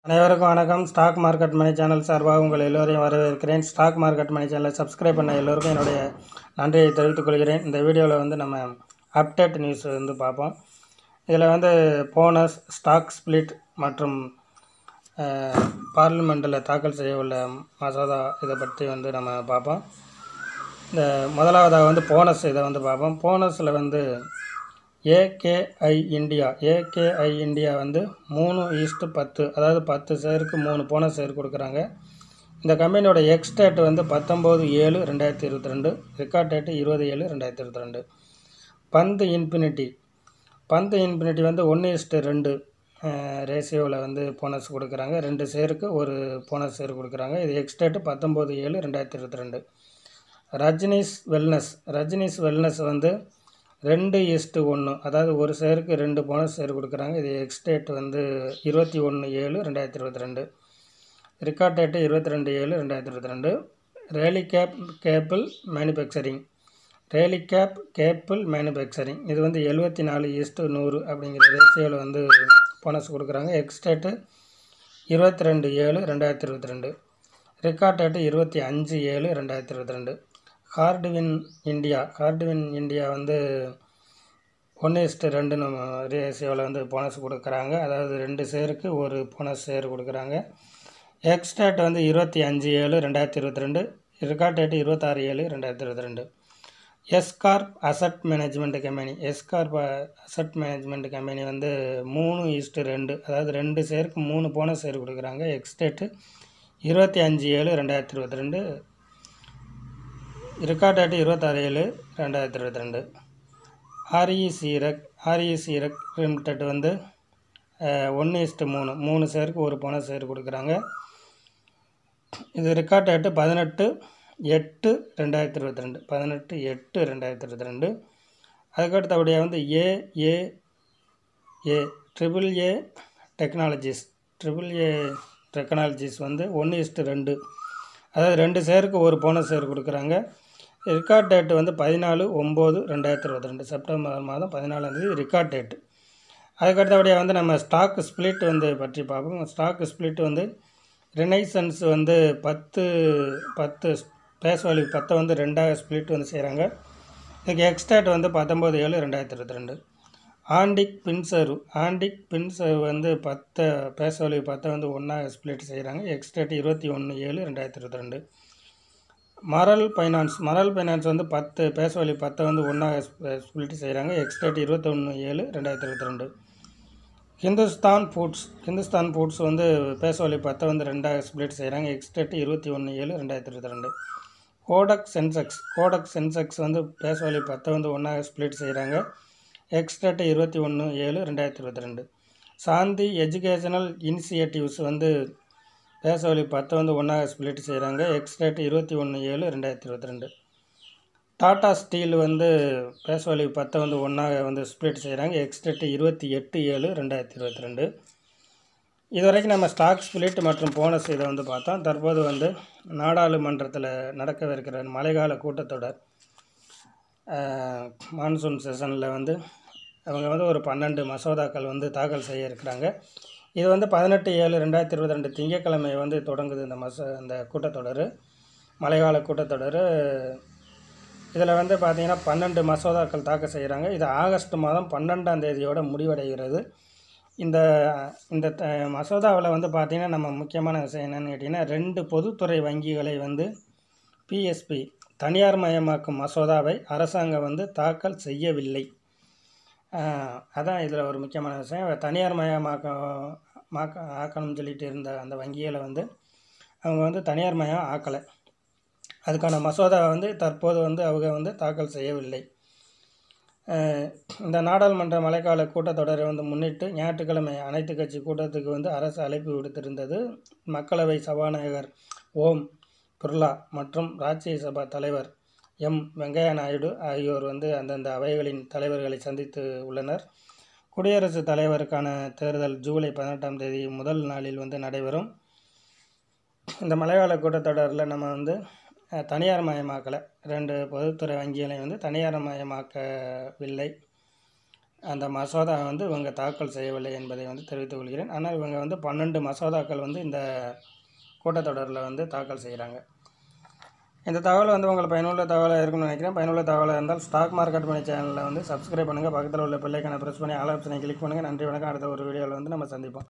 அனைவருக்கும் வணக்கம் stock market மணி channel சார்பாக உங்கள் எல்லோரையும் வரவேற்கிறேன் ஸ்டாக் மார்க்கெட் மணி சேனலை சப்ஸ்கிரைப் பண்ண எல்லோருக்கும் என்னுடைய நன்றியை தெரிவித்துக் கொள்கிறேன் இந்த வீடியோவில் வந்து நம்ம அப்டேட் நியூஸ் வந்து பார்ப்போம் இதில் வந்து போனஸ் ஸ்டாக் ஸ்பிளிட் மற்றும் பார்லிமெண்ட்டில் தாக்கல் செய்ய உள்ள மசோதா இதை பற்றி வந்து நம்ம பார்ப்போம் இந்த முதலாவதாக வந்து போனஸ் இதை வந்து பார்ப்போம் போனஸில் வந்து ஏகேஐ இந்தியா ஏகேஐ இந்தியா வந்து மூணு ஈஸ்ட்டு பத்து அதாவது பத்து ஷேருக்கு மூணு போனஸ் ஷேர் கொடுக்குறாங்க இந்த கம்பெனியோட எக்ஸ் டேட் வந்து பத்தொம்போது ஏழு ரெண்டாயிரத்தி இருபத்தி ரெண்டு ரெக்கார்ட் டேட்டு இருபது ஏழு ரெண்டாயிரத்தி இருபத்தி ரெண்டு பந்து இன்ஃபினிட்டி பந்து இன்ஃபினிட்டி வந்து ஒன்று இஸ்ட்டு ரெண்டு ரேஷியோவில் வந்து போனஸ் கொடுக்குறாங்க ரெண்டு ஷேருக்கு ஒரு போனஸ் ஷேர் கொடுக்குறாங்க இது எக்ஸ் டேட்டு பத்தொம்போது ஏழு ரெண்டாயிரத்தி இருபத்தி ரெண்டு ரஜினிஸ் வெல்னஸ் ரஜினிஸ் வெல்னஸ் வந்து ரெண்டு இஸ்ட்டு ஒன்று அதாவது ஒரு ஷேருக்கு ரெண்டு போனஸ் ஷேர் கொடுக்குறாங்க இது எக்ஸ்டேட் வந்து இருபத்தி ஒன்று ஏழு ரெண்டாயிரத்தி இருபத்தி ரெண்டு ரெக்கார்ட் டேட்டு இருபத்தி ரெண்டு ஏழு ரெண்டாயிரத்தி இருபத்தி ரெண்டு rally cap cable manufacturing rally cap cable manufacturing இது வந்து எழுபத்தி நாலு ஈஸ்ட்டு நூறு அப்படிங்கிற ரேஷியோவில் வந்து போனஸ் கொடுக்குறாங்க எக்ஸ்டேட்டு இருபத்தி ரெண்டு ஏழு ரெண்டாயிரத்தி இருபத்தி ரெண்டு ரெக்கார்ட் டேட்டு இருபத்தி அஞ்சு ஏழு ரெண்டாயிரத்தி இருபத்தி ரெண்டு ஹார்டுவின் இந்தியா ஹார்டுவின் இந்தியா வந்து ஒன்று இஸ்ட்டு ரெண்டுன்னு ரேஷியோவில் வந்து போனஸ் கொடுக்குறாங்க அதாவது ரெண்டு ஷேருக்கு ஒரு போனஸ் ஷேர் கொடுக்குறாங்க எக்ஸ்டேட் வந்து இருபத்தி அஞ்சு ஏழு ரெண்டாயிரத்தி இருபத்தி ரெண்டு ரெக்கார்ட் டேட்டு இருபத்தாறு ஏழு ரெண்டாயிரத்தி இருபத்தி ரெண்டு escorp asset management company escorp asset management company வந்து மூணு ஈஸ்ட்டு ரெண்டு அதாவது ரெண்டு ஷேருக்கு மூணு போனஸ் ஷேர் கொடுக்குறாங்க எக்ஸ்டேட்டு இருபத்தி அஞ்சு ஏழு ரெண்டாயிரத்தி இருபத்தி ரெண்டு ரெக்கார்ட் டேட்டு இருபத்தாறு ஏழு ரெண்டாயிரத்தி இருபத்தி ரெண்டு REC REC REC REC limited வந்து ஒன்று இஸ்ட்டு மூணு மூணு ஷேருக்கு ஒரு போனஸ் ஷேர் கொடுக்குறாங்க இது ரெக்கார்ட் டேட்டு பதினெட்டு எட்டு ரெண்டாயிரத்தி இருபத்தி ரெண்டு பதினெட்டு எட்டு ரெண்டாயிரத்தி இருபத்தி ரெண்டு அதுக்கடுத்தபடியாக வந்து A A A triple A technologies triple A technologies வந்து ஒன்று இஸ்ட்டு ரெண்டு அதாவது ரெண்டு ஷேருக்கு ஒரு போனஸ் ஷேர் கொடுக்குறாங்க ரெக்கார்ட் டேட்டு வந்து பதினாலு ஒம்பது ரெண்டாயிரத்தி இருபத்தி ரெண்டு செப்டம்பர் மாதம் பதினாலாந்தேதி ரெக்கார்ட் டேட்டு அதுக்கடுத்தபடியாக வந்து நம்ம ஸ்டாக் ஸ்பிளிட் வந்து பற்றி பார்ப்போம் ஸ்டாக் ஸ்பிளிட் வந்து ரினைசன்ஸ் வந்து பத்து பத்து பேஸ் வேல்யூ பத்தை வந்து ரெண்டாக ஸ்பிளிட் வந்து செய்கிறாங்க இதுக்கு எக்ஸ்டேட் வந்து பத்தொம்போது ஏழு ரெண்டாயிரத்தி இருபத்தி ரெண்டு ஆண்டிக் பின்சர்வ் ஆண்டிக் பின்சர்வ் வந்து பத்தை பேஸ் வேல்யூ பத்தை வந்து ஒன்றாக ஸ்பிளிட் செய்கிறாங்க எக்ஸ்டேட் இருபத்தி ஒன்று ஏழு ரெண்டாயிரத்தி இருபத்தி ரெண்டு மரல் ஃபைனான்ஸ் மரல் ஃபைனான்ஸ் வந்து பத்து பேஸ் வேல்யூ பத்தை வந்து ஒன்றாக ஸ்பிளிட் செய்கிறாங்க எக்ஸ்டேட் இருபத்தொன்று ஏழு ரெண்டாயிரத்தி இருபத்தி ரெண்டு ஹிந்துஸ்தான் ஃபுட்ஸ் ஹிந்துஸ்தான் ஃபுட்ஸ் வந்து பேஸ் வேல்யூ பத்தை வந்து ரெண்டாக ஸ்பிளிட் செய்கிறாங்க எக்ஸ்டேட் இருபத்தி ஒன்று ஏழு ரெண்டாயிரத்தி இருபத்தி ரெண்டு கோடக் சென்செக்ஸ் கோடக் சென்செக்ஸ் வந்து பேஸ் வேல்யூ பத்தை வந்து ஒன்றாக ஸ்பிளிட் செய்கிறாங்க எக்ஸ்டேட்டு இருபத்தி ஒன்று ஏழு ரெண்டாயிரத்தி இருபத்தி ரெண்டு சாந்தி எஜுகேஷனல் இனிஷியேட்டிவ்ஸ் வந்து பேஸ் வேல்யூ பத்தை வந்து ஒன்றாக ஸ்பிளிட் செய்கிறாங்க எக்ஸ்டேட் இருபத்தி ஒன்று ஏழு ரெண்டாயிரத்தி இருபத்தி ரெண்டு டாடா ஸ்டீல் வந்து பேஸ் வேல்யூ பத்தை வந்து ஒன்றாக வந்து ஸ்பிளிட் செய்கிறாங்க எக்ஸ்டேட் இருபத்தி எட்டு ஏழு ரெண்டாயிரத்தி இருபத்தி ரெண்டு இது வரைக்கும் நம்ம ஸ்டாக் ஸ்பிளிட் மற்றும் போனஸ் இதை வந்து பார்த்தோம் தற்போது வந்து நாடாளுமன்றத்தில் நடக்கவிருக்கிற மழைக்கால கூட்டத்தொடர் மான்சூன் செஷனில் வந்து அவங்க வந்து ஒரு பன்னெண்டு மசோதாக்கள் வந்து தாக்கல் செய்ய இருக்கிறாங்க இது வந்து பதினெட்டு ஏழு ரெண்டாயிரத்தி இருபத்தி ரெண்டு திங்கட்கிழமை வந்து தொடங்குது இந்த மச இந்த கூட்டத்தொடர் மழைக்கால கூட்டத்தொடர் இதில் வந்து பார்த்திங்கன்னா பன்னெண்டு மசோதாக்கள் தாக்கல் செய்கிறாங்க இது ஆகஸ்ட் மாதம் பன்னெண்டாம் தேதியோட முடிவடைகிறது இந்த இந்த த மசோதாவில் வந்து பார்த்திங்கன்னா நம்ம முக்கியமான விஷயம் என்னென்னு கேட்டிங்கன்னா ரெண்டு பொதுத்துறை வங்கிகளை வந்து பிஎஸ்பி தனியார் மயமாக்கும் மசோதாவை அரசாங்கம் வந்து தாக்கல் செய்யவில்லை அதான் இதில் ஒரு முக்கியமான விஷயம் தனியார் மயமாக்க மாக்க ஆக்கணும்னு சொல்லிட்டு இருந்த அந்த வங்கிகளை வந்து அவங்க வந்து தனியார் மயம் ஆக்கலை அதுக்கான மசோதா வந்து தற்போது வந்து அவங்க வந்து தாக்கல் செய்யவில்லை இந்த நாடாளுமன்ற மழைக்கால கூட்டத்தொடரை வந்து முன்னிட்டு ஞாயிற்றுக்கிழமை அனைத்து கட்சி கூட்டத்துக்கு வந்து அரசு அழைப்பு விடுத்திருந்தது மக்களவை சபாநாயகர் ஓம் பிர்லா மற்றும் ராஜ்யசபா தலைவர் எம் வெங்கையா நாயுடு ஆகியோர் வந்து அந்தந்த அவைகளின் தலைவர்களை சந்தித்து உள்ளனர் குடியரசுத் தலைவருக்கான தேர்தல் ஜூலை பதினெட்டாம் தேதி முதல் நாளில் வந்து நடைபெறும் இந்த மழைக்கால கூட்டத்தொடரில் நம்ம வந்து தனியார் மயமாக்கலை ரெண்டு பொதுத்துறை வங்கிகளையும் வந்து தனியார் மயமாக்கவில்லை அந்த மசோதா வந்து இவங்க தாக்கல் செய்யவில்லை என்பதை வந்து தெரிவித்துக் கொள்கிறேன் ஆனால் இவங்க வந்து பன்னெண்டு மசோதாக்கள் வந்து இந்த கூட்டத்தொடரில் வந்து தாக்கல் செய்கிறாங்க இந்த தகவல் வந்து உங்களுக்கு பயனுள்ள தகவலாக இருக்கும்னு நினைக்கிறேன் பயனுள்ள தகவலாக இருந்தால் ஸ்டாக் மார்க்கெட் மணி சேனலில் வந்து சப்ஸ்கிரைப் பண்ணுங்கள் பக்கத்தில் உள்ள பெல்லைக்கான ப்ரெஸ் பண்ணி ஆல் ஆப்ஷனை கிளிக் பண்ணுங்கள் நன்றி வணக்கம் அடுத்த ஒரு வீடியோவில் வந்து நம்ம சந்திப்போம்